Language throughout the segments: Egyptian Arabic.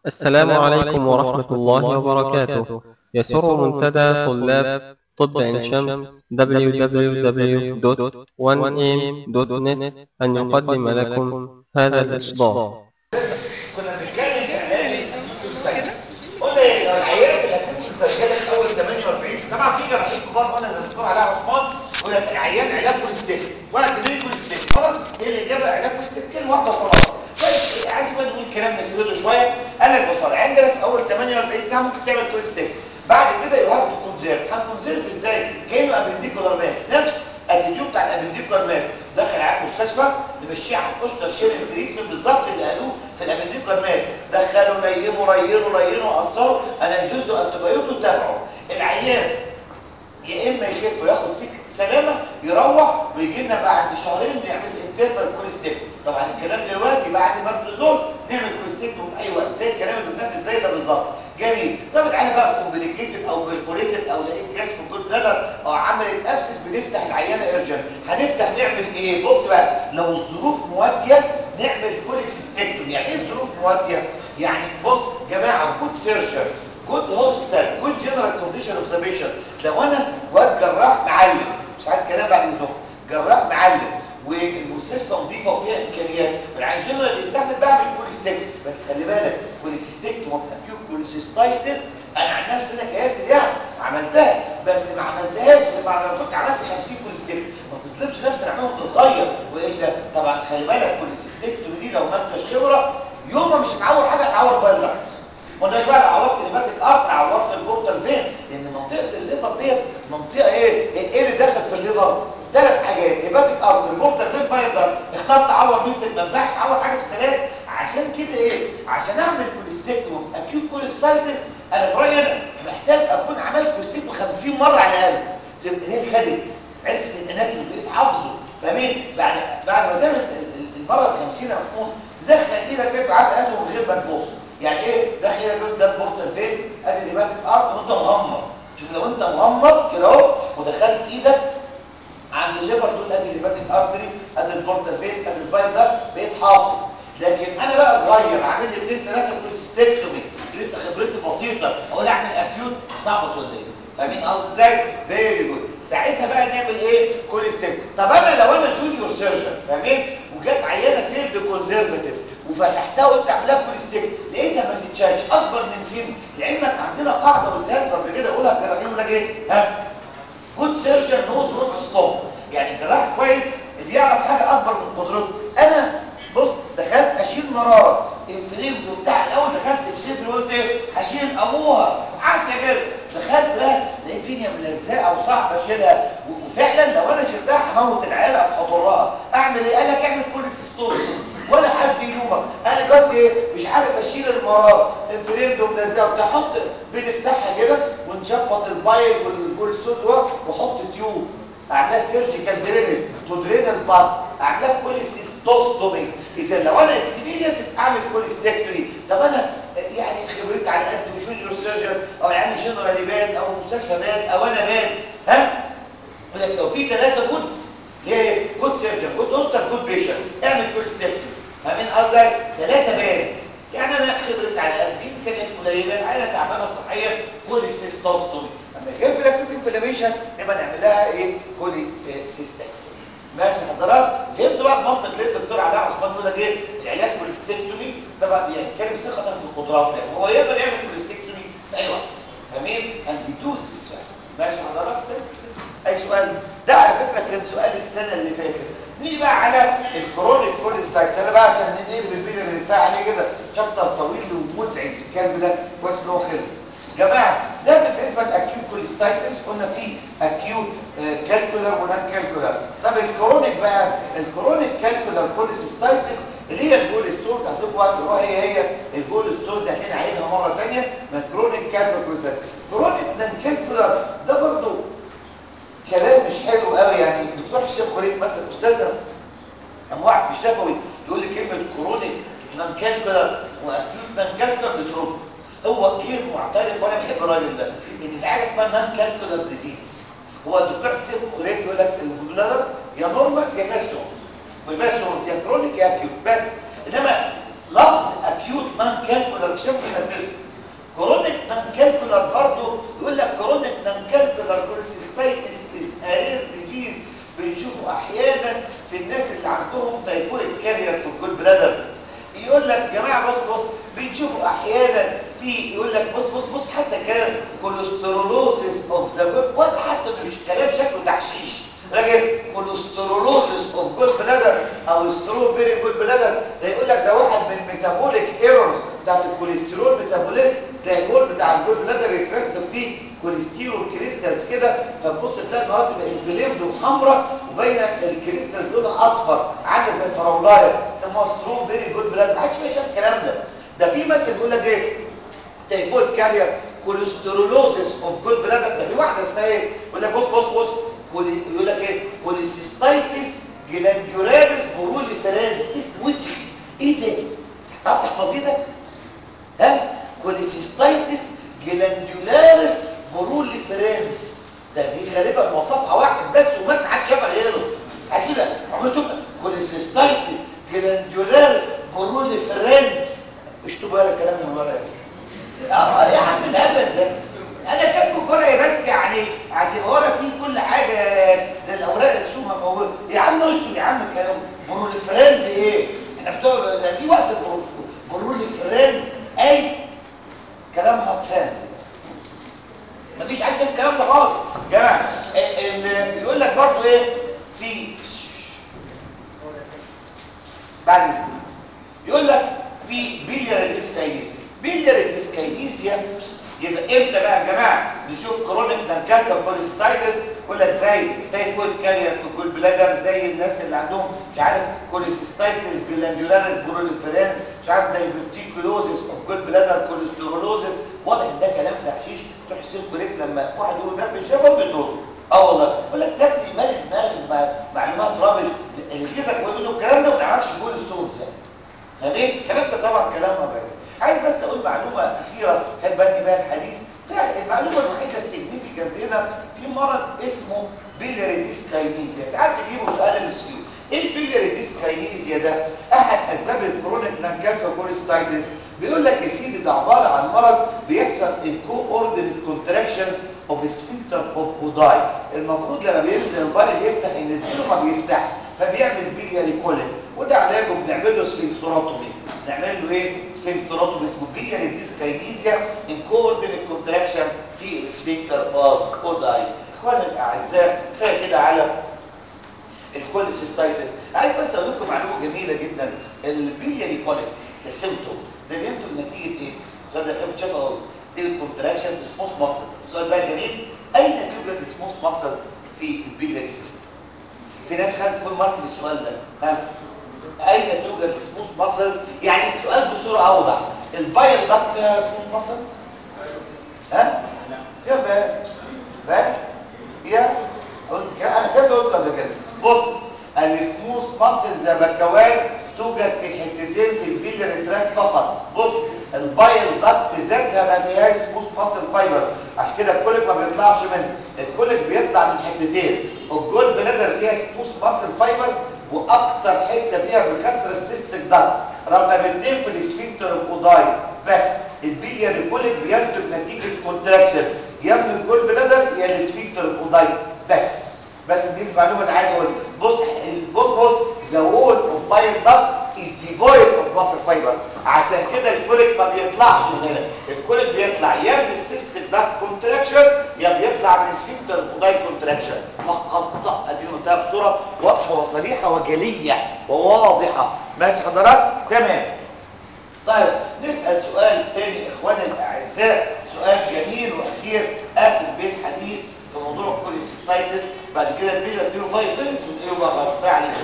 السلام عليكم ورحمة الله وبركاته يسر منتدى طلاب طب عين شمس www.1am.net أن يقدم لكم هذا الإصدار كنا بنتكلم في اعلان الاكيوت ساينس قلنا ايه لو العيان في الاكيوت سجلت اول 48 طبعا في جراحين كبار قلنا زي الدكتور علاء عثمان يقول لك العيان علاج كوليستيك ولا كمين كوليستيك خلاص ايه الاجابه علاج كوليستيك كلمه واحده وخلاص طيب عايز بقى نقول كلام نفرده شويه قال لك بص العيان جالك في اول 48 ساعه ممكن تعمل كوليستيك بعد كده يو هاف تو كونزيرف هنكونزيرف ازاي كانه ابنديكولار ماس نفس الاتيتيود بتاع الابنديكولار ماس دخل على المستشفى نمشيه على القشطه شيرنج تريتمنت بالظبط اللي قالوه في الابنديكولار ماس دخلوا نيموا رينوا رينوا قصروا انا جزء انتبيوتو تابعوا العيان يا اما يخف وياخد سكه سلامه يروح ويجي لنا بعد شهرين نعمل انترفال كوليستيك طبعا الكلام دلوقتي بعد مارتريزول نعمل كوليستيك في اي وقت زي الكلام اللي قلناه في ازاي ده بالظبط جميل طب العيان بقى كومبليكيتد او بيرفوريتد او لقيت جاز في كل بلد او عملت ابسس بنفتح العيانه ارجن هنفتح نعمل ايه بص بقى لو الظروف مواتيه نعمل كوليسيستكتومي يعني ايه الظروف مواتيه يعني بص جماعه جود سيرجن جود هوسبيتال جود جنرال كونديشن اوف ذا بيشنت لو انا واد جراح معلم مش عايز كلام بعد اذنكم جراح معلم والمستشفى نظيفه وفيها امكانيات العين جنرال يستعمل بعمل كوليستيك بس خلي بالك كوليسيستيك وفي اكيوت كوليسيستايتس انا عن نفسي انا كياسر يعني عملتها بس ما عملتهاش لما انا كنت عملت 50 كوليستيك ما تظلمش نفسك اعملها وانت صغير والا طبعا خلي بالك كوليسيستيك دي لو ما انتش خبره يوم ما مش هتعور حاجه هتعور بايلر ما قلناش بقى لو عورت الليفاتيك ارتر عورت البورتال فين لان منطقه الليفر ديت منطقه ايه ايه اللي داخل في الليفر ثلاث حاجات هيباتيك ارتر البورتال فين بايلر اخترت تعور مين في ما ينفعش تعور حاجه في الثلاث عشان كده ايه عشان اعمل كوليستيكتوم في اكيوت كوليستايتس انا في رايي انا محتاج اكون عملت كوليستيكتوم 50 مره على الاقل تبقى هي خدت عرفت الاناتومي بقيت حافظه فاهمين بعد بعد ما تعمل المره ال 50 او تكون تدخل ايدك كده عارف اناتومي من غير ما تبص يعني ايه داخل ايدك ده البورتال فين ادي الهيباتيك ارت وانت مغمض شوف لو انت مغمض كده اهو ودخلت ايدك عند الليفر دول ادي الهيباتيك ارتري ادي البورتال فين ادي البايل ده بقيت حافظ لكن انا بقى صغير عامل لي اثنين ثلاثه كوليستكتومي لسه خبرتي بسيطه اقول اعمل اكيوت صعبه ولا ايه فاهمين قصدي ازاي فيري جود ساعتها بقى نعمل ايه كوليستكتومي طب انا لو انا جونيور سيرجن فاهمين وجت عيانه فيلد كونزرفاتيف وفتحتها وانت عاملها كوليستيك لقيتها ما تتشالش اكبر من سن لعلمك عندنا قاعده قلتها لكم قبل كده اقولها الجراحين يقول لك ايه ها جود سيرجن نوز وات ستوب يعني الجراح كويس اللي يعرف حاجه اكبر من قدرته انا بص دخلت اشيل مراره الفريم بتاع الاول دخلت بصدري وقلت ايه هشيل ابوها عارف يا جدع دخلت بقى لقيت الدنيا ملزقه وصعب اشيلها وفعلا لو انا شلتها هموت العيال او هضرها اعمل ايه قال لك اعمل كوليستول ولا حد يلومك انا دلوقتي ايه مش عارف اشيل المراره الفريم ده ملزقه بتحط بنفتحها كده ونشفط البايل والجولسوز واحط تيوب اعملها سيرجيكال درينج تدرين الباص اعملها كوليسيستوستومي اذا لو انا اكسبيرينس اعمل كوليستكتوري طب انا يعني خبرتي على قد مش جونيور سيرجن او يعني جنرال باد او مستشفى باد او انا باد ها لكن لو في ثلاثه جودز ليه جود سيرجن جود هوستر جود بيشنت اعمل كوليستكتوري فاهمين قصدي ثلاثه بادز يعني انا خبرتي على قد امكانيات قليله العيله تعبانه صحيا كوليسيستوستومي اما يجي في لاكتيك انفلاميشن نبقى نعمل لها ايه كوليسيستكتومي ماشي حضرتك فهمتوا بقى المنطق ليه الدكتور علاء عثمان بيقول لك ايه العلاج كوليستكتومي طبعا يعني كلمه ثقه في القدرات ده هو يقدر يعمل كوليستكتومي في اي وقت فاهمين اند يدوز بالسؤال ماشي حضرتك بس اي سؤال ده على فكره كان سؤال السنه اللي فاتت نيجي بقى على الكرونيك كوليستايتس انا بقى عشان نقلب الفيديو اللي بندفع عليه كده شابتر طويل ومزعج الكلب ده كويس ان هو خلص جماعه ده بالنسبه للاكيوت كوليستايتس قلنا في اكيوت كالكولر ونان كالكولر طب الكرونيك بقى الكرونيك كالكولر كوليستايتس اللي هي الجول ستونز هسيب وقت هو هي هي الجول ستونز هنعيدها مره ثانيه من كرونيك كالكولر كوليستايتس كرونيك نان كالكولر ده برضه كلام مش حلو قوي يعني الدكتور حسين خليل مثلا استاذنا اما واحد في الشفوي يقول لي كلمه كرونيك نان كالكولر واكيوت نان كالكولر بترد هو غير معترف وانا بحب الراجل ده ان في حاجه اسمها نان كالكولر ديزيز هو الدكتور حسين خليل يقول لك البلادر يا نورمال يا فاستون والفاستون يا كرونيك يا اكيوت بس انما لفظ اكيوت نان كالكولر مش شايف كده كرونيك نان كالكولر برضه يقول لك كرونيك نان كالكولر كوليسيستايتس از ارير ديزيز بنشوفه احيانا في الناس اللي عندهم تايفويد كارير في الجول بلادر يقول لك يا جماعه بص بص بنشوفه احيانا في يقول لك بص بص بص حتى كلام كوليسترولوزيس اوف ذا جول ولا حتى مش كلام شكله تحشيش لكن كوليسترولوزيس اوف جول بلادر او ستروبري جول بلادر ده يقول لك ده واحد من الميتابوليك ايرورز بتاعت الكوليسترول ميتابوليزم تلاقي الجول بتاع الجول بلادر يترسب فيه كوليسترول كريستالز كده فتبص تلاقي المرات تبقى انفليمد وحمراء وبين الكريستالز لونها اصفر عامل زي الفراولايه يسموها ستروبري جول بلادر ما حدش فيها شاف الكلام ده ده في مثل يقول لك ايه تايفويد كارير كوليسترولوزيس اوف جول بلادر ده في واحده اسمها ايه يقول لك بص بص بص كولي يقول لك ايه كوليسيستايتس جلاندولاريس بوروليفيرانس اسم وسخ ايه ده تعرف تحفظيه ده ها كوليسيستايتس جلاندولاريس بوروليفيرانس ده دي غالبا وصفها واحد بس وما في حد شافها غيره عشان كده عمرنا شفنا كوليسيستايتس جلاندولاريس بوروليفيرانس اشتوا بقى الكلام من ورا اه يا عم الهبل ده انا كاتبه فرعي بس يعني عشان ورا فيه كل حاجه زي الاوراق الرسومه موجوده يا عم اشطب يا عم الكلام بروليفرنز ايه احنا بتوع ده في وقت بروليفرنز اي كلام هاتسان مفيش حد شاف الكلام ده خالص يا جماعه اللي يقول لك برضو ايه في بعد يقول لك في بيليار ديسكاينيزيا بيليار ديسكاينيزيا يبقى امتى بقى يا جماعه نشوف كرونيك دانكاركا كوليستايتس يقول لك زي تايفويد كارير في الجول بلادر زي الناس اللي عندهم مش عارف كوليسيستايتس جلاندولاريس بوروليفيران مش عارف زي فيرتيكولوزيس اوف جول بلادر كوليسترولوزيس واضح ان ده كلام تحشيش تروح حسين كوليك لما واحد يقول ده في الشفا بيطرد اه والله يقول لك ده ابني مال دماغ معلومات رابش اللي خيزك ويقول له الكلام ده ما نعرفش جول ستونز يعني فاهمين الكلام ده طبعا كلام مبادئ عايز بس اقول معلومه اخيره احب انهي بيها الحديث فعلا المعلومه الوحيده السيجنيفيكانت هنا في مرض اسمه بيلياري ديسكاينيزيا ساعات بيجيبوا سؤال مسكيو ايه البيلياري ديسكاينيزيا ده احد اسباب الكرونيك نانكالكا كوليستايتس بيقول لك يا سيدي ده عباره عن مرض بيحصل ان كو اوردينيت كونتراكشنز اوف سفنكتر اوف اوداي المفروض لما بينزل البايل يفتح ينزله ما بيفتحش فبيعمل بيلياري كولين وده علاجه بنعمل له سفنكتروتومي نعمل له ايه سفنكتروتومي اسمه بيلياري ديسكاينيزيا ان كوردينيت كونتراكشن في السفنكتر اوف اوداي اخواني الاعزاء كفايه كده على الكوليسيستايتس عايز بس اقول لكم معلومه جميله جدا البيلياري كولين كسيمتوم ده بينتج نتيجه ايه؟ ده بحب تشوفها اهو دي كونتراكشن في سموث ماسلز السؤال بقى جميل اين توجد السموث ماسلز في البيلياري سيستم في ناس خدت فول مارك بالسؤال ده ها اين توجد السموث ماسلز يعني السؤال بصوره اوضح البايل داكت فيها سموث ماسلز ها فيها فاهم فاهم فيها قلت كده انا كده قلت قبل كده بص السموث ماسلز يا بكوان توجد في حتتين في البيلياري تراك فقط بص البايل داكت ذاتها ما فيهاش سموث ماسل فايبر عشان كده الكوليك ما بيطلعش منه الكوليك بيطلع من حتتين الجول بلادر فيها سموث ماسل فايبر واكتر حته فيها بكسر السيستك داكت رقم اثنين في السفنكتر الاوداي بس البيلياري كوليك بينتج نتيجه كونتراكشنز يا من الجول بلادر يا السفنكتر الاوداي بس بس دي المعلومه اللي عايز اقولها بص بص بص ذا وول اوف بايل داكت is devoid of muscle fibers عشان كده الكوليك ما بيطلعش من هنا الكوليك بيطلع يا من السيستك داكت كونتراكشن يا بيطلع من السفنكتر الاوداي كونتراكشن فقط ادي قلتها بصوره واضحه وصريحه وجليه وواضحه ماشي حضرتك تمام طيب نسال سؤال تاني اخواني الاعزاء سؤال جميل واخير اخر بيه الحديث في موضوع الكوليسيستايتس بعد كده البيل اديله 5 مينتس ونقله بقى خلاص كفايه عليه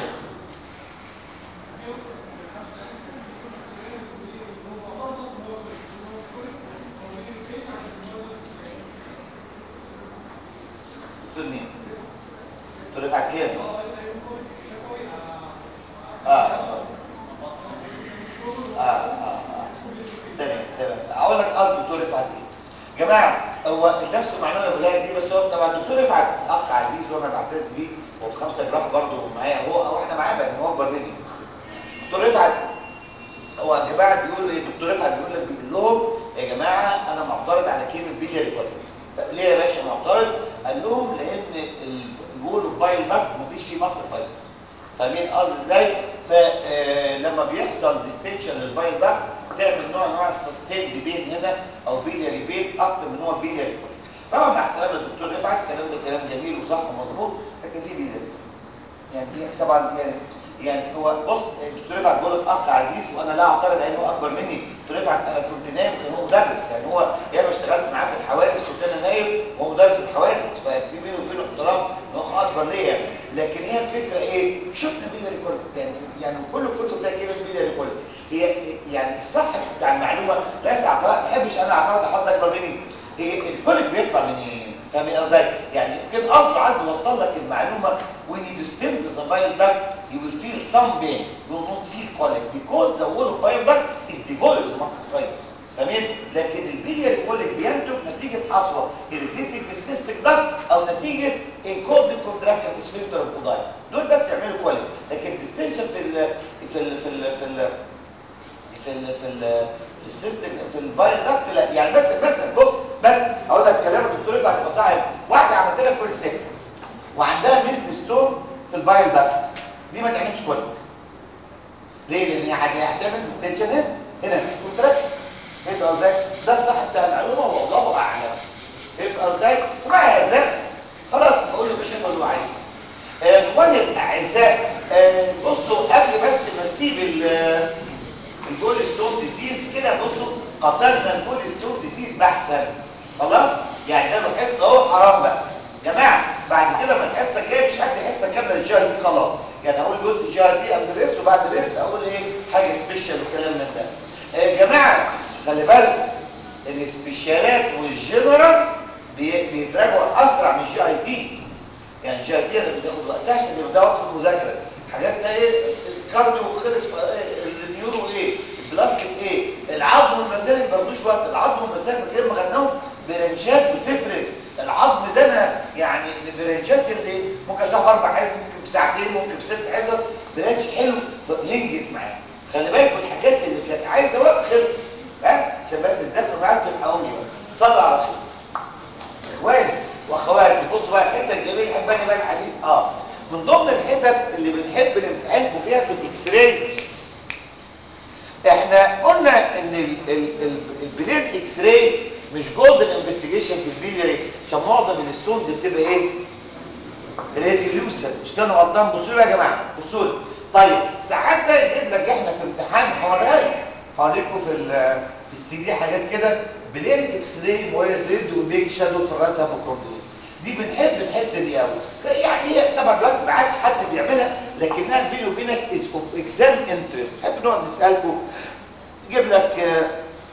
دكتور مين؟ دكتور رفعت كام؟ اه اه اه اه تمام تمام هقول لك قصدي دكتور رفعت ايه؟ يا جماعه هو نفس المعلومه اللي بقولها دي بس هو طبعا الدكتور رفعت اخ عزيز وانا بعتز بيه هو في خمسه جراح برضه معايا هو او احنا معاه بقى هو اكبر مني دكتور رفعت هو يا جماعه بيقولوا ايه الدكتور رفعت بيقول لك بيقول لهم يا جماعه انا معترض على كلمه بيلياري كوليك طب ليه يا باشا معترض قال لهم لان البول والبايل داكت مفيش فيه مصل فايبر فاهمين قصدي ازاي فلما بيحصل ديستنشن للبايل داكت تعمل نوع من انواع السستيند بين هنا او بيلياري بين اكتر من هو بيلياري كوليك طبعا مع احترام الدكتور رفعت الكلام ده كلام جميل وصح ومظبوط لكن في بيلياري يعني دي طبعا يعني يعني هو بص الدكتور رفعت بيقول لك اخ عزيز وانا لا اعترض على انه اكبر مني الدكتور رفعت انا كنت نايم وكان هو مدرس يعني هو ياما اشتغلت معاه في الحوادث كنت انا نايم وهو مدرس الحوادث ففي بينه وبينه احترام ان هو اكبر ليا يعني لكن هي الفكره ايه شفنا بيلياري كوليك يعني يعني كل الكتب فيها كلمه بيلياري كوليك هي يعني الصح بتاع المعلومه ليس اعتراض ما بحبش انا اعترض احط اكبر مني هي الكوليك بيطلع منين فاهمين ازاي يعني يمكن قصده عايز يوصل لك المعلومه when you stimulate the bile duct you will feel some pain you will not feel colic because the wall of bile duct is devoid of muscle fibers تمام لكن البيلياري كوليك بينتج نتيجه حصوه irritating السيستيك duct او نتيجه انكورد كونتراكشن سفنكتر اوف اوداي دول بس يعملوا كوليك لكن ديستنشن في ال في ال في ال في ال في ال في ال في السيستم في البايل داكت لا يعني بس بس بص بس اقول لك كلام الدكتور ينفع تبقى صاحب واحده عملت لها كل سكه وعندها ميز ستون في البايل داكت دي ما تعملش كوليك ليه لان هي هتعمل ديستنشن هنا هنا مفيش كونتراكشن فهمت قصدي ده الصح بتاع المعلومه والله اعلم فهمت قصدي ومع هذا خلاص بقول له مش هيبقى له عايز اخواني الاعزاء آه، بصوا قبل بس ما اسيب الجول ستون ديزيز كده بصوا قتلنا الجول ستون ديزيز بحثا خلاص يعني ده له حصه اهو حرام بقى يا جماعه بعد كده ما الحصه الجايه مش هدي حصه كامله للجي دي خلاص يعني هقول جزء جي دي قبل الريست وبعد الريست اقول ايه حاجه سبيشال والكلام من ده يا جماعه خلي بالك السبيشالات والجنرال بي- بيتراجعوا اسرع من الجي اي تي يعني الجي اي تي انا بتاخد وقتها عشان يبدا وقت في المذاكره حاجات ده ايه الكارديو خلص إيه؟ النيورو ايه البلاستيك ايه العظم والمسالك ما بياخدوش وقت العظم والمسالك فاكرين ما خدناهم برنشات بتفرق العظم ده انا يعني البرنشات اللي ممكن اشرح اربع حصص ممكن في ساعتين ممكن في ست حصص برنش حلو فبينجز معاك خلي بالكم الحاجات اللي كانت عايزه وقت خلصت ها عشان بس تذاكروا معاك تلحقوني بقى صلوا على رسول اخواني واخواتي بصوا بقى الحته الجميله حباني بقى الحديث اه من ضمن الحتت اللي بنحب نمتحنكم فيها في الاكس رايز احنا قلنا ان ال- ال- ال- البلين اكس راي مش جولدن انفستيجيشن في البيلياري عشان معظم الستونز بتبقى ايه ريديولوسن مش كانوا غلطان بصوا لي بقى يا جماعه بصوا لي طيب ساعات بقى يجيب لك احنا في امتحان هوريها لك هوريكم في ال- في السي دي حاجات كده بلين اكس راي مويل ريد وبيج شادو في الراتا بكروندين دي بنحب الحته دي قوي يعني هي طبعا دلوقتي ما عادش حد بيعملها لكنها بيني وبينك از اوف اكزام انترست نحب نقعد نسالكم يجيب لك آه،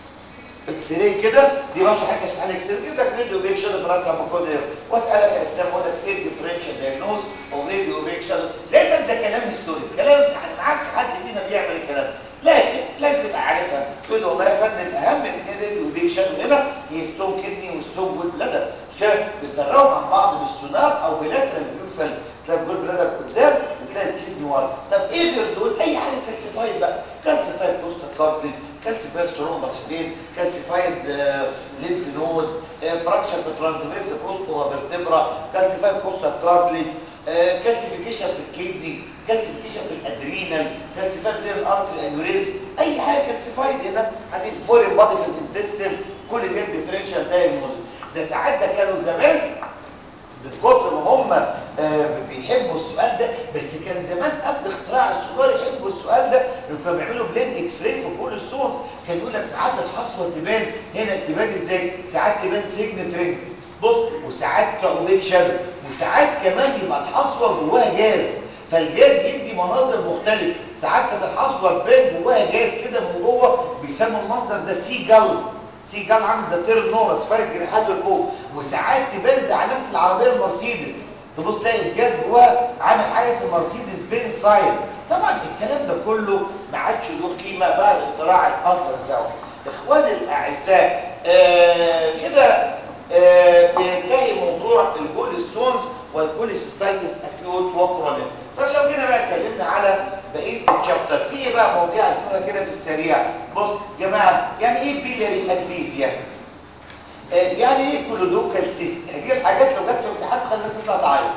اكس راي كده دي ماشي حاجه اسمها اكس راي يجيب لك راديو بيك شادو فرانك ماكودير واسالك يا اسلام اقول لك ايه الديفرنشال دايجنوز اوف راديو بيك شادو دايما ده كلام هيستوري كلام امتحان ما عادش حد فينا بيعمل الكلام ده. لكن لازم تبقى عارفها تقول له والله يا فندم اهم من الراديو بيك شادو هنا هي ستون كدني وستون جول بلادر مش كده بتفرقوا عن بعض بالسونار او بلاترال فيو تلاقي الجول بلادر قدام وتلاقي الكدني ورا طب ايه غير دول اي حاجه كالسيفايد بقى كالسيفايد بوست كارتلج كالسيفايد ثرومبس فين كالسيفايد ليمف نود فراكشر في ترانسفيرس بروسكو فيرتبرا كالسيفايد بوست كارتلج كالسيفيكيشن في الكدني كالسيفيكيشن في الادرينال كالسيفايد رينال ارتري انيوريزم اي حاجه كالسيفايد هنا هتبقى فورين بادي في الانتستين كل دي ديفرنشال دايجنوزس ده ساعات ده كانوا زمان من كتر ما هم آه، بيحبوا السؤال ده بس كان زمان قبل اختراع السؤال يحبوا السؤال ده لما كانوا بيعملوا بلين اكس راي في كل الصوت كان يقول لك ساعات الحصوه تبان هنا تبان ازاي ساعات تبان سجن ترنج بص وساعات كاوبيك شادو وساعات كمان يبقى الحصوه جواها جاز فالجاز يدي مناظر مختلفه ساعات كانت الحصوه تبان جواها جاز كده من جوه بيسموا المنظر ده سي جل سي جال عامل زي طير النورس فارق جناحاته لفوق وساعات تبان زي علامه العربيه المرسيدس تبص تلاقي الجاز جواه عامل حاجه اسمها مرسيدس بين سايد طبعا الكلام ده كله ما عادش له قيمه بعد اختراع الالترا ساوند اخواني الاعزاء آه كده آه بينتهي موضوع الجول ستونز والكوليسيستايتس اكيوت وكرونيك طب لو جينا بقى اتكلمنا على بقيه رابع شابتر في ايه بقى مواضيع اسمها كده في السريع بص يا جماعه يعني ايه بيلاري ادفيسيا آه يعني ايه كلودوكال سيست دي الحاجات لو جت في امتحان تخلي الناس تطلع تعيط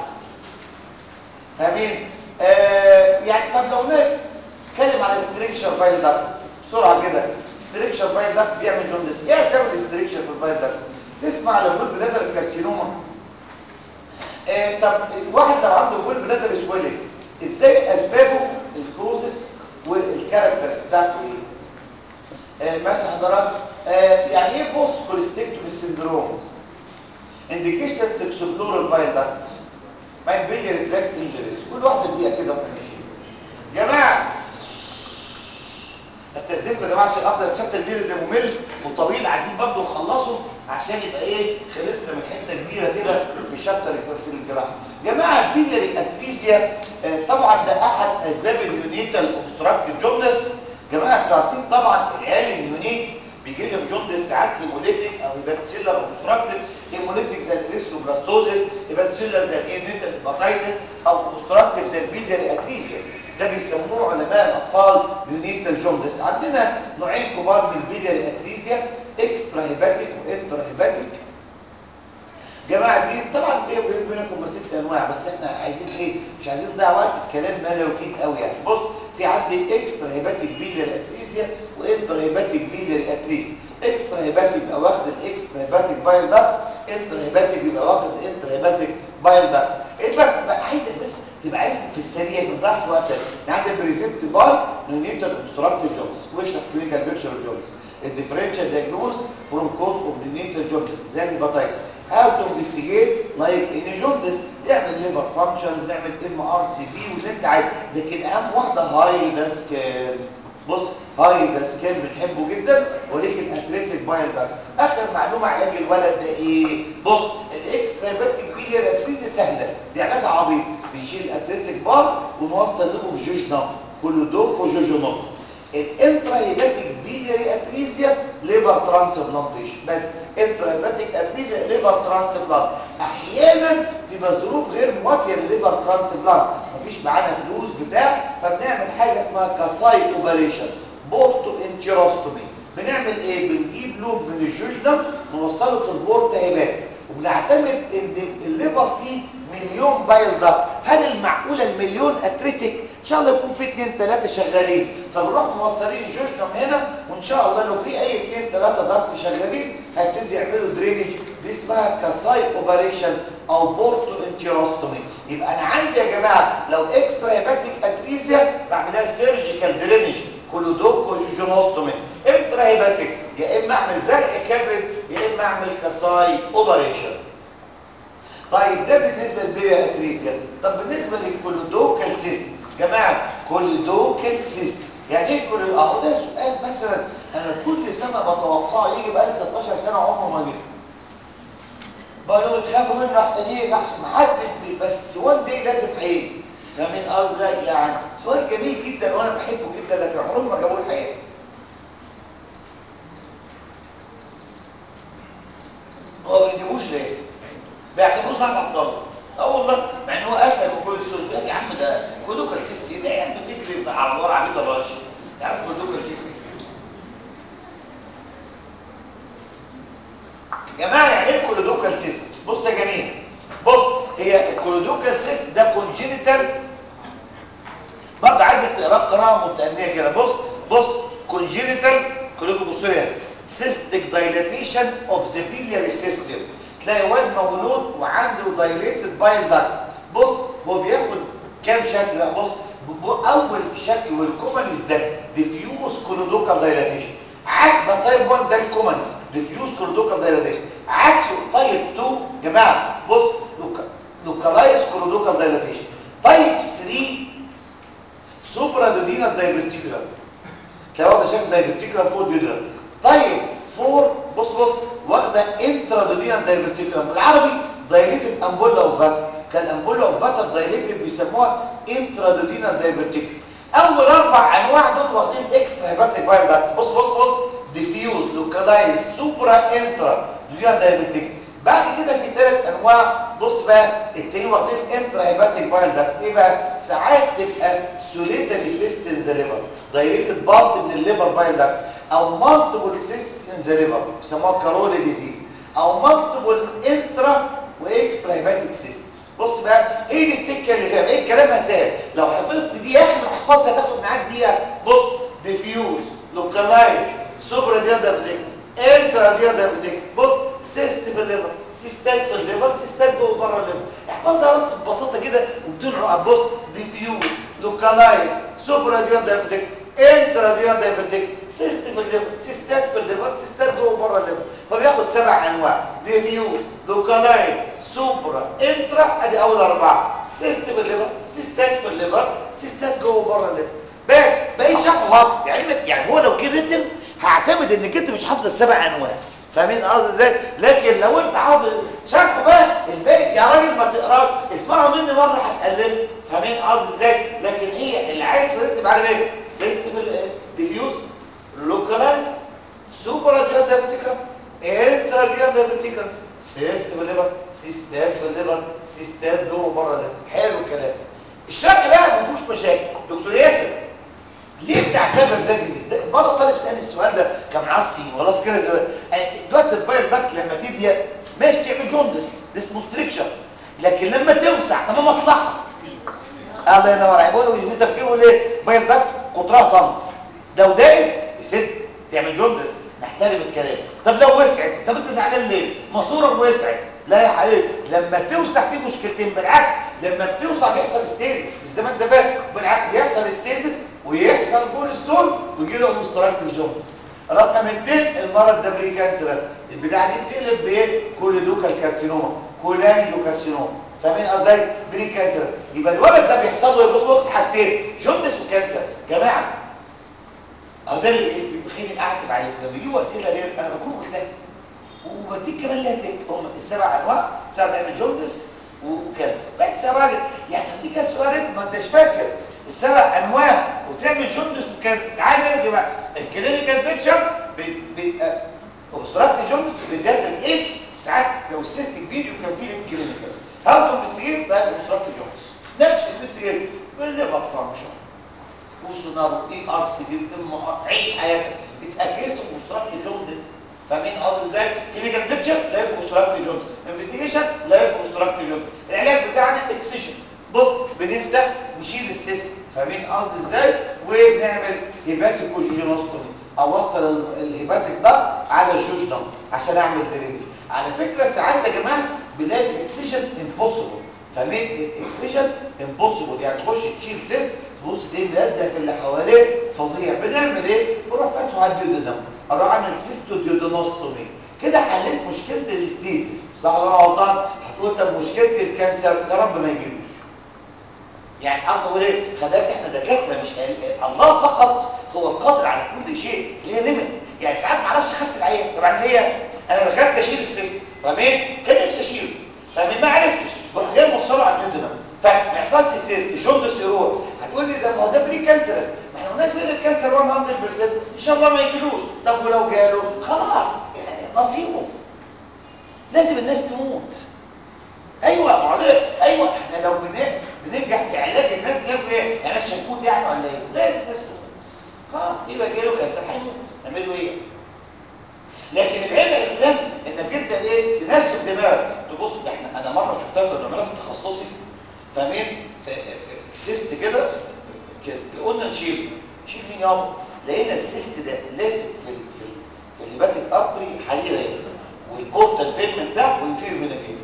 فاهمين آه يعني طب لو نتكلم على ستريكشر بايل داكت بسرعه كده ستريكشر بايل داكت بيعمل جوندس ايه اسباب الاستريكشر في البايل داكت تسمع على جول بلادر الكارسينوما آه طب واحد لو عنده جول بلادر سويلنج ازاي اسبابه الكوزس والكاركترز بتاعته ايه آه ماشي حضرتك آه يعني ايه بوست كوليستيكتومي سيندروم انديكيشن تكسبلور البايل داكت ما بيلياري تراك انجريز كل واحده دقيقه كده واحنا ماشيين يا جماعه استاذنكم يا جماعه عشان افضل الشابتر البير ده ممل وطويل عايزين برضه نخلصه عشان يبقى ايه خلصنا من حته كبيره كده في شابتر في الجراحه يا جماعه بيلياري اتريزيا آه طبعا ده احد اسباب اليونيتال اوبستراكتيف جوندس يا جماعه انتوا عارفين طبعا العيال اليونيت بيجي لهم جوندس ساعات هيموليتيك او هيباتسيلر اوبستراكتيف هيموليتيك زي الريسلوبلاستوزيس هيباتسيلر زي النيونيتال هيباتايتس او اوبستراكتيف زي البيلياري اتريزيا ده بيسموه علماء الاطفال يونيتال جوندس عندنا نوعين كبار من البيلياري اتريزيا اكسترا هيباتيك وانترا هيباتيك جماعه دي طبعا في بينكم ست انواع بس احنا عايزين ايه مش عايزين نضيع وقت في كلام ما لا يفيد قوي يعني بص في عندي اكسترا هيباتيك بيلياري اتريزيا وانترا هيباتيك بيلياري اتريزيا اكسترا هيباتيك يبقى واخد الاكسترا هيباتيك بايل داكت انترا هيباتيك يبقى واخد الانترا هيباتيك بايل داكت ايه بس بقى عايزك بس تبقى عارف في السريع ما تضيعش وقتك يعني عندك بريزنت باي نونيتال اوبستراكتيف جونز واشرح كلينيكال بيكتشر جونز الديفرنشال دايجنوز فروم كوز اوف نونيتال جونز زي الهيباتايتس هاو تو انفستيجيت لايك ان جوندس نعمل ليفر فانكشن نعمل ام ار سي دي واللي انت عايز لكن اهم واحده هاي ده سكان بص هاي ده سكان بنحبه جدا ولكن الاتريتيك بايل ده اخر معلومه علاج الولد ده ايه بص الاكسترا هيباتيك بيلير اتريزي سهله دي علاج عبيط بنشيل الاتريتيك بار ونوصل له بجوجنم كله دوك وجوجنم الانترا هيباتيك بيلياري اتريزيا ليفر ترانسبلانتيشن بس انترا هيباتيك اتريزيا ليفر ترانسبلانت احيانا تبقى ظروف غير مواتيه لليفر ترانسبلانت مفيش معانا فلوس بتاع فبنعمل حاجه اسمها كاساي اوبريشن بورتو انتيروستومي بنعمل ايه بنجيب لوب من الجوجنم نوصله في البورتا هيبات وبنعتمد ان الليفر فيه مليون بايل داكت هل المعقوله المليون اتريتيك ان شاء الله يكون في اثنين ثلاثه شغالين فبنروح موصلين جوجنم هنا وان شاء الله لو في اي اثنين ثلاثه ضغط شغالين هيبتدوا يعملوا درينج دي اسمها كاساي اوبريشن او بورتو انتيروستومي يبقى انا عندي يا جماعه لو اكسترا هيباتيك اتريزيا بعملها سيرجيكال درينج كولودوكو جوجونوستومي انترا هيباتيك يا اما اعمل زرع كبد يا اما اعمل كاساي اوبريشن طيب ده بالنسبه للبيريا اتريزيا طب بالنسبه للكولودوكال سيست جماعه كولودوكال سيست يعني ايه كل اهو ده سؤال مثلا انا كل سنه بتوقعه يجي بقالي 16 سنه عمره ما جه بقول لهم تخافوا منه احسن ايه احسن ما حدش بس وان داي لازم هيجي فاهمين قصدي يعني سؤال جميل جدا وانا بحبه جدا لكن عمرهم ما جابوه الحقيقه هو ما بيجيبوش ليه؟ بيعتبروه صعب احضره اه والله مع ان هو اسهل من كل السؤال يا عم ده كودوكال سيستي ده يعني بتجري على الورع عبيد الرش يعرف كودوكال سيستي يا جماعه يعني ايه كولودوكال سيست بص يا جميل بص هي الكولودوكال سيست ده كونجينيتال برضه عايزك تقرا قراءه متأنية كده بص بص كونجينيتال كلكم بصوا لي سيستيك دايلاتيشن اوف ذا بيلياري سيستم تلاقي واد مولود وعنده دايليتد بايل داكتس بص هو بياخد كام شكل بقى بص اول شكل والكومنز ده ديفيوز كولودوكال دايلاتيشن عكس ده تايب 1 ده الكومنز ديفيوز كولودوكال دايلاتيشن عكس تايب 2 جماعه بص لوكالايز كولودوكال دايلاتيشن تايب 3 سوبرا دودينال دايفرتيكولار تلاقي واخده شكل دايفرتيكولار فوق ديودرال طيب 4 بص بص واخده انترا دودينال دايفرتيكولار بالعربي دايليتد امبولا اوف فاتر كان الامبولا اوف فاتر دايليتد بيسموها انترا دودينال دايفرتيكولار اول اربع انواع دول واخدين اكسترا هيباتيك بايل داكت بص بص بص ديفيوز لوكالايز سوبرا انترا دودينال دايفرتيكولار بعد كده في ثلاث انواع بص بقى التاني واخدين انترا هيباتيك بايل داكت ايه بقى ساعات تبقى سوليتري سيست ان ذا ليفر دايريتد بارت من الليفر بايل داكت او مالتيبل سيست ان ذا ليفر بيسموها كارولي ديزيز او مالتيبل انترا واكسترا هيباتيك سيست بص بقى ايه دي التكه اللي فيها ايه الكلام هسهل لو حفظت دي اخر ما تحفظها هتاخد معاك دقيقه بص ديفيوز لوكالايز سوبرا ديادافيتيك انترا ديادافيتيك بص سيست في الليفر سيستات في الليفر سيستات جوه بره الليفر احفظها بس ببساطه كده وبدون عقد بص ديفيوز لوكالايز سوبرا ديادافيتيك انترا ديادافيتيك سيست في الليفر سيستات في الليفر سيستات جوه بره الليفر فبياخد سبع انواع ديفيوز لوكالايز سوبرا انترا ادي اول اربعه سيست في الليفر سيستات في الليفر سيستات جوه بره الليفر بس باقي شرح حافظ يعني يعني هو لو جه ريتم هعتمد انك انت مش حافظ السبع انواع فاهمين قصدي ازاي لكن لو انت حافظ شرحه بقى الباقي يا راجل ما تقراش اسمعه مني مره هتالفه فاهمين قصدي ازاي لكن هي اللي عايز يرتب على ايه سيستم ديفيوز لوكالايز سوبر ديال ده بتكره انترا ديال ده بتكره سيستم الليفر سيستات في الليفر سيستات جوه بره الليفر حلو الكلام الشرح بقى ما فيهوش مشاكل دكتور ياسر ليه بتعتبر ده جديد ده مره طالب سالني السؤال ده كان معصي والله فاكرها زمان دلوقتي البايل داكت لما تضيق ماشي تعمل جوندس ده اسمه ستريكشر لكن لما توسع ده مصلحه الله ينور عليك بيقول في تفكير يقول ايه بايل داكت قطرها سم لو ضاقت تسد تعمل جوندس نحترم الكلام طب لو وسعت طب انت زعلان ليه ماسوره وسعت لا يا حبيبي لما توسع في مشكلتين بالعكس لما بتوسع بيحصل ستيزس مش زي ما انت فاهم بالعكس يحصل ستيزس ويحصل بول ستون ويجي له اوبستراكتيف جوندس رقم اثنين المرض ده بري كانسرس البتاعه دي بتقلب بايه كوليدوكال كارسينوما كولانجو كارسينوما فاهمين ازاي بري كانسرس يبقى الولد ده بيحصل له بص بص حاجتين جوندس وكانسر جماعه اهو ده اللي بيخليني اعتب عليك لما بيجيبوا اسئله غير انا بكون قلتها وبديك كمان لها تك هم السبع انواع بتاع بيعمل جوندس وكانسر بس يا راجل يعني دي كانت سؤال ما انتش فاكر السبع انواع وتعمل جوندس وكانسر تعال نرجع بقى الكلينيكال بيكتشر بيبقى اوبستراكتيف جوندس بدايه الايدج ساعات لو السيست كبير يمكن فيه الكلينيكال هاو تو انفستيجيت ده اوبستراكتيف جوندس نفس الانفستيجيت بالليفر فانكشن وسونار اي ار سي بي ام عيش حياتك اتس ا كيس اوف اوبستراكتيف جوندس فاهمين قصدي ازاي كلينيكال بيكتشر لا يكون اوبستراكتيف جوندس انفستيجيشن لا يكون اوبستراكتيف جوندس العلاج بتاعنا اكسيشن بص بنفتح نشيل السيست فاهمين قصدي ازاي ونعمل هيباتيكوجينوستومي اوصل الهيباتيك ده على الجوجنم عشان اعمل درينج على فكره ساعات يا جماعه بنلاقي الاكسيشن امبوسيبل فاهمين الاكسيشن امبوسيبل يعني تخش تشيل سيست تبص تلاقيه ملزق في اللي حواليه فظيع بنعمل ايه بروح فاتحه على الديودنم اروح اعمل سيستو ديودنوستومي كده حليت مشكله الاستيزيس صح ولا انا غلطان هتقول طب مشكله الكانسر يا رب ما يجيلوش يعني عاوز اقول ايه خلي احنا دكاتره مش الله فقط هو القادر على كل شيء ليه ليميت يعني ساعات ما اعرفش اخف العيان طب اعمل ايه انا دخلت اشيل السيستم فاهمين كان نفسي اشيله فاهمين ما عرفتش بروح جاي موصله على الديودنم فما يحصلش ستريس الجوندس يروح هتقول لي ده ما هو ده بري كانسر ما احنا قلناش بين الكانسر 100% ان شاء الله ما يجيلوش طب ولو جاله خلاص نصيبه لازم الناس تموت ايوه معلش ايوه احنا لو بننجح في علاج الناس جاب ايه يعني الناس هتموت يعني ولا ايه لازم الناس تموت خلاص يبقى جاله كانسر هيموت نعمله ايه لكن العلم الاسلام انك انت ايه تنشف دماغك تبص احنا انا مره شفتها في الملف التخصصي فاهمين سيست كده قلنا نشيل نشيل مين يابا لقينا السيست ده لازم في ال في ال في الهيباتيك ارتري حريره هنا والبورتال فيلمنت ده والفيرو فيناجين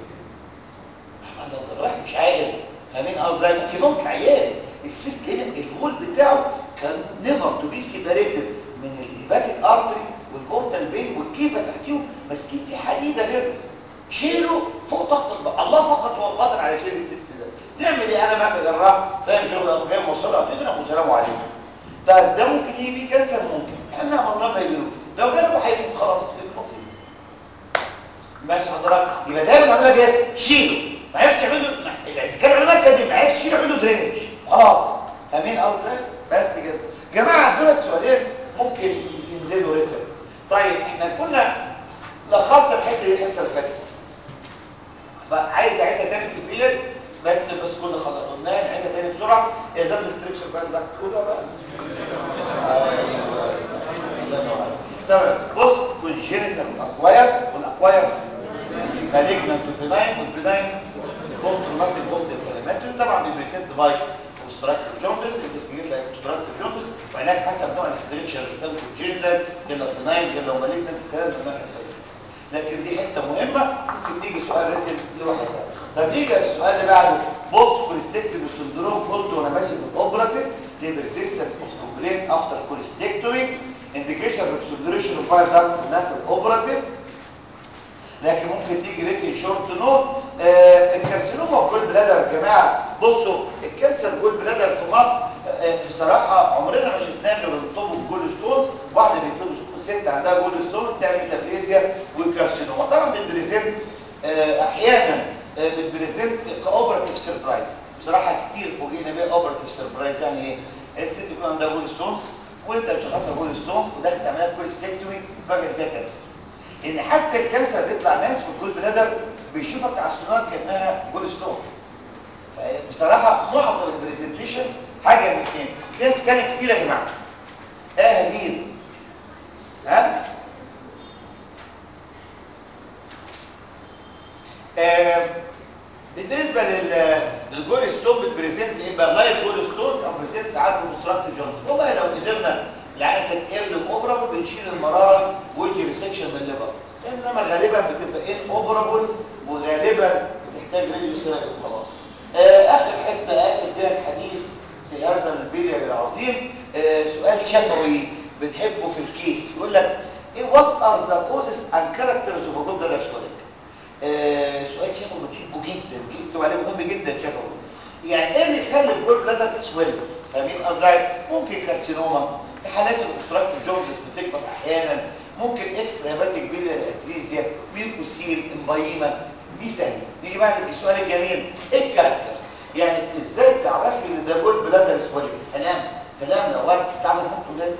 لو جراح مش عاقل فاهمين قصدي ممكن ممكن عيان السيست هنا الهول بتاعه كان نيفر تو بي سيبريتد من الهيباتيك ارتري والبورتال فين والكيفه تحتيهم ماسكين في حديده كده شيله فوق ضغط البقى الله فقط هو القادر على شيل السيست ده تعمل ايه انا بقى كجراح فاهم شغل ابو جاي موصله تضرب وسلام عليكم طيب ده ممكن يجي فيه كانسر ممكن احنا والله ما يجيلوش لو جاله هيموت خلاص يبقى بسيط ماشي حضرتك يبقى دايما نعمل لك ايه شيله ما عرفش يعمل له اذا كان علماء كده ما عرفش يشيل يعمل له درينج خلاص فاهمين قصدي بس كده جماعه دول سؤالين ممكن ينزلوا ريتم طيب احنا كنا لخصنا الحته دي الحصه اللي فاتت فعايز اعيدها تاني في البيلد بس بس كل خلاص قلنا نعيدها تاني بسرعه اذا الاستركشر بقى ده تقولها بقى ايوه الله ينور عليك. تمام بص كونجينيتال والاكواير والاكواير مالجنت والبناين والبناين بوست روماتيك بوست انفلاماتوري طبعا بيبريزنت باي اوبستراكتيف جوندس انفستيجيت لايك اوبستراكتيف جوندس وعلاج حسب نوع الاستركشر اذا كان كونجينيتال ولا بناين ولا مالجنت الكلام ده ما يحصلش لكن دي حته مهمه ممكن تيجي سؤال ريتن لوحدها طب نيجي للسؤال اللي بعده بوست كوليستكتومي سندروم قلت وانا ماشي في الاوبراتيف دي بيرسيستنت اوف كومبلين افتر كوليستكتومي انديكيشن اوف سندريشن اوف باير داكت في الاوبراتيف لكن ممكن تيجي ريتن شورت نوت آه الكارسينوما في جول بلادر يا جماعه بصوا الكانسر جول بلادر في مصر آه بصراحه عمرنا ما شفناه غير الطب في جول ستونز واحده بيكتبوا ست عندها جول ستون تعمل ميتافيزيا وكارسينوما طبعا بتبريزنت آه احيانا آه بتبريزنت كاوبراتيف سربرايز بصراحه كتير فوجئنا بيها اوبراتيف سربرايز يعني ايه الست يكون عندها جول ستونز وانت تشخصها جول ستونز وداخل تعملها كوليستكتومي تفاجئ فيها كانسر ان حتى الكانسر بيطلع ناس في الجول بلادر بيشوفك على السونار كانها جول ستون بصراحه معظم البرزنتيشنز حاجه من اثنين في ناس كانت كتير يا جماعه اهلين ها آه بالنسبه لل للجول ستون بتبريزنت ايه بقى لايف جول ستونز او بريزنت ساعات بمستراكتيف جونز والله لو قدرنا يعني كانت ايرلي اوبرابل بنشيل المراره وجه ريسكشن من الليفر انما غالبا بتبقى ان اوبرابل وغالبا بتحتاج راديو سيرابي وخلاص آه اخر حته اخر بيها الحديث في هذا الفيديو العظيم آه سؤال شفوي بنحبه في الكيس يقول لك ايه وات ار ذا كوزز اند كاركترز اوف جود بلادر سويلنج آه سؤال شفوي بنحبه جدا اكتب عليه مهم جدا شفوي يعني ايه اللي يخلي الجود بلادر سويلنج فاهمين قصدي ممكن كارسينوما في حالات الاوبستراكتيف جوندس بتكبر احيانا ممكن اكسترا هيباتيك بيلياري اتريزيا ميوكوسيل امبايما دي سهله نيجي بعد السؤال الجميل ايه الكاركترز يعني ازاي تعرفي ان ده جول بلادر سوالك سلام سلام لو واحد تعرف ممكن ولاد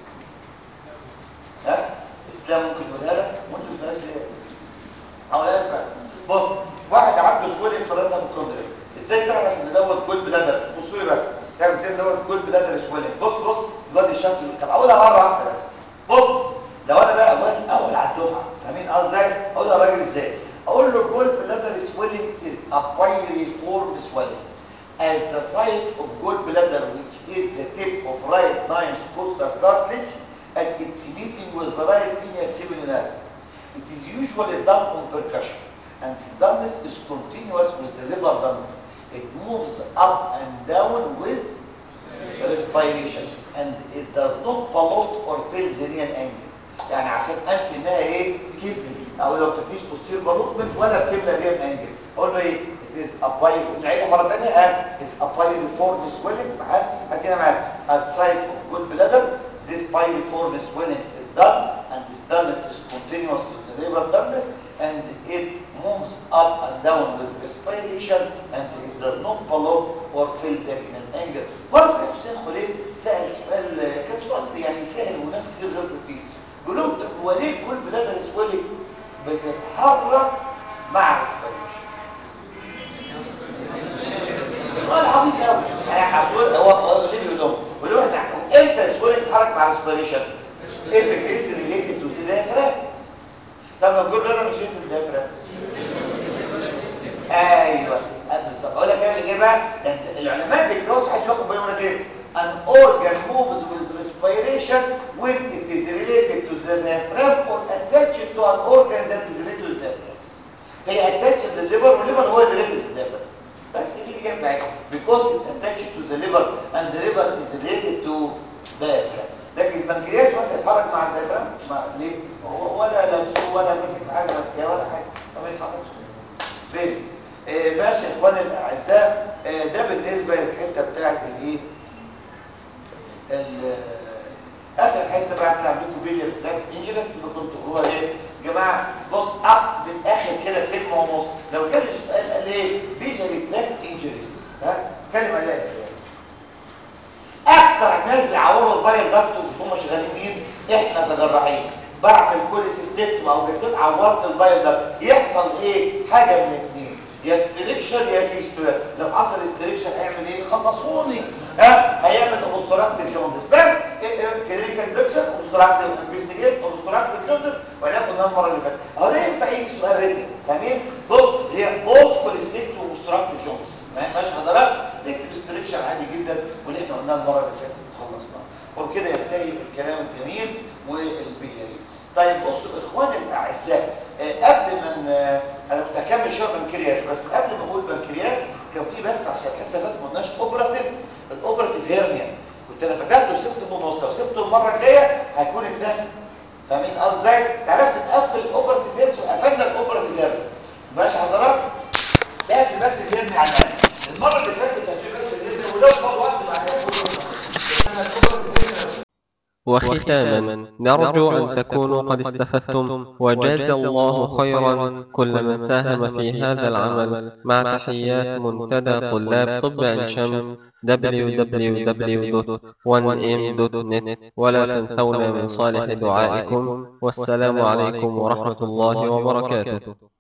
ها اسلام ممكن يقولها لك وانت ما تقولهاش ليه هقولها لك بص واحد عنده سوالك في راسه ميكوندريا ازاي تعرف ان دوت جول بلادر بصوا لي بس تعرف ازاي دوت جول بلادر سوالك بص بص الواد الشكل طب اقولها مره واحده بس بص لو انا بقى واد اول على الدفعه فاهمين قصدي اقول له الراجل ازاي اقول له جول بلادر swelling is a pyreniform swelling at the site of gallbladder which is the tip of right nine's costal cartilage at its meeting with the right tinea semilunaris. It is usually done on percussion and the dumbness is continuous with the liver dumbness. It moves up and down with respiration and it does not pollute or fill the renal angle. يعني عشان انفي انها ايه كدني او لو تكنيش بوستير بالوتمنت ولا بتملى ريال انجل اقول له ايه it is a pile نعيدها مره ثانيه ها is a piliform swelling معاك هاتينا معاك outside of good bladder this piliform swelling is done and this dullness is continuous with the liver dullness and it moves up and down with respiration and it does not pollute or fill the renal angle مرة حسين خليل سأل سؤال كان سؤال يعني سهل وناس كتير غلطت فيه بيقولوا له هو ليه كل بلاد الاسولي بتتحرك مع الاسبريشن سؤال عظيم قوي يعني حصول هو هو ليه بيقول لهم بيقول لهم احنا امتى الاسولي تتحرك مع الاسبريشن if it is related to the diaphragm طب ما الجول ده مش related to the diaphragm ايوه بالظبط اقول لك ايه الاجابه العلماء بيتجوزوا حد ياخد باله ولا كده an organ moves with respiration when it is related to the diaphragm or attached to an organ that is related to the diaphragm. فهي attached to the liver والliver هو اللي related to the diaphragm. بس دي الإجابة بتاعتها because it's attached to the liver and the liver is related to diaphragm. لكن البنكرياس مثلا يتحرك مع الديافرام مع ليه؟ هو ولا لابسه ولا ماسك حاجه ماسكها ولا حاجه ما بيتحركش فين؟ آه ماشي يا اخواني الاعزاء آه ده بالنسبه للحته بتاعت الايه؟ اخر حته بقى هطلع لكم بيلير تراك انجلس ما كنت هو ايه يا جماعه بص اب بالاخر كده كلمه ونص لو كان السؤال قال ايه بيلير تراك انجلس ها كلمه عليها ازاي اكتر ناس بيعوروا البايل دكت مش هم شغالين مين احنا كجراحين بعمل كل سيستم او بيكون عورت البايل دكت يحصل ايه حاجه من الاثنين يا ستريكشر يا فيستولا لو حصل ستريكشر هيعمل ايه خلصوني ها هيعمل اوبستراكتيف جوندس بس كلينيكال بيكتشر اوبستراكتيف انفستيجيت اوبستراكتيف جوندس وهناك قلنا المره اللي فاتت اهو ده ينفع يجي سؤال ريتم فاهمين بص هي بوث كوليستيك اوبستراكتيف جوندس ماشي حضرتك نكتب ستريكشر عادي جدا واللي احنا قلناه المره اللي فاتت وخلصناه وبكده ينتهي الكلام الجميل والبيهري طيب بصوا اخواني الاعزاء آه، قبل ما ن- انا كنت هكمل شويه بنكرياس بس قبل ما اقول بنكرياس كان في بس عشان الحصه فاتت ما قلناش اوبراتيف الاوبراتيف هيرنيا كنت انا فتحته وسبته في النص لو سبته المره الجايه هيكون اتنسى فاهمين قصدي ازاي؟ تعالى بس نقفل الاوبراتيف هيرنيا وقفلنا الاوبراتيف هيرنيا ماشي حضرتك؟ تاكل بس الهرنيا على الأقل. المره اللي فاتت تاكل بس الهرنيا ولو فاض وقت بعدها كله بس انا الاوبراتيف هيرنيا وختاما نرجو أن تكونوا قد استفدتم وجاز الله خيرا كل من ساهم في هذا العمل مع تحيات منتدى طلاب طب عين شمس www.1m.net ولا تنسونا من صالح دعائكم والسلام عليكم ورحمة الله وبركاته